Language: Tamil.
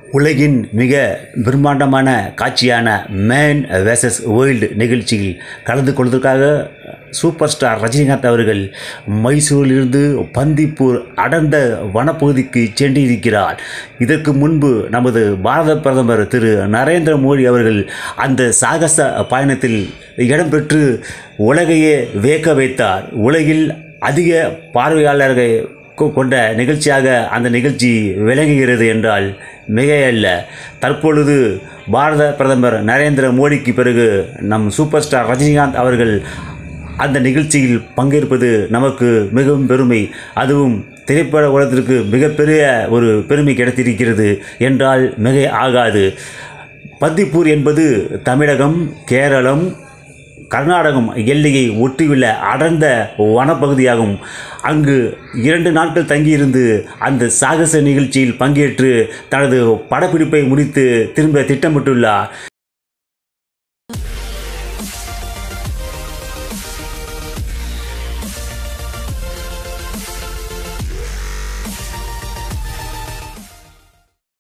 உலகின் மிக பிரம்மாண்டமான காட்சியான மேன் வெர்சஸ் வேர்ல்டு நிகழ்ச்சியில் கலந்து கொள்வதற்காக சூப்பர் ஸ்டார் ரஜினிகாந்த் அவர்கள் மைசூரிலிருந்து பந்திப்பூர் அடர்ந்த வனப்பகுதிக்கு சென்றிருக்கிறார் இதற்கு முன்பு நமது பாரத பிரதமர் திரு நரேந்திர மோடி அவர்கள் அந்த சாகச பயணத்தில் இடம்பெற்று உலகையே வியக்க வைத்தார் உலகில் அதிக பார்வையாளர்கள் கொ- கொண்ட நிகழ்ச்சியாக அந்த நிகழ்ச்சி விளங்குகிறது என்றால் மிகையல்ல தற்பொழுது பாரத பிரதமர் நரேந்திர மோடிக்கு பிறகு நம் சூப்பர் ஸ்டார் ரஜினிகாந்த் அவர்கள் அந்த நிகழ்ச்சியில் பங்கேற்பது நமக்கு மிகவும் பெருமை அதுவும் திரைப்பட உலகத்திற்கு மிகப்பெரிய ஒரு பெருமை கிடைத்திருக்கிறது என்றால் மிகை ஆகாது பத்திப்பூர் என்பது தமிழகம் கேரளம் கர்நாடகம் எல்லையை ஒட்டியுள்ள அடர்ந்த வனப்பகுதியாகும் அங்கு இரண்டு நாட்கள் தங்கியிருந்து அந்த சாகச நிகழ்ச்சியில் பங்கேற்று தனது படப்பிடிப்பை முடித்து திரும்ப திட்டமிட்டுள்ளார்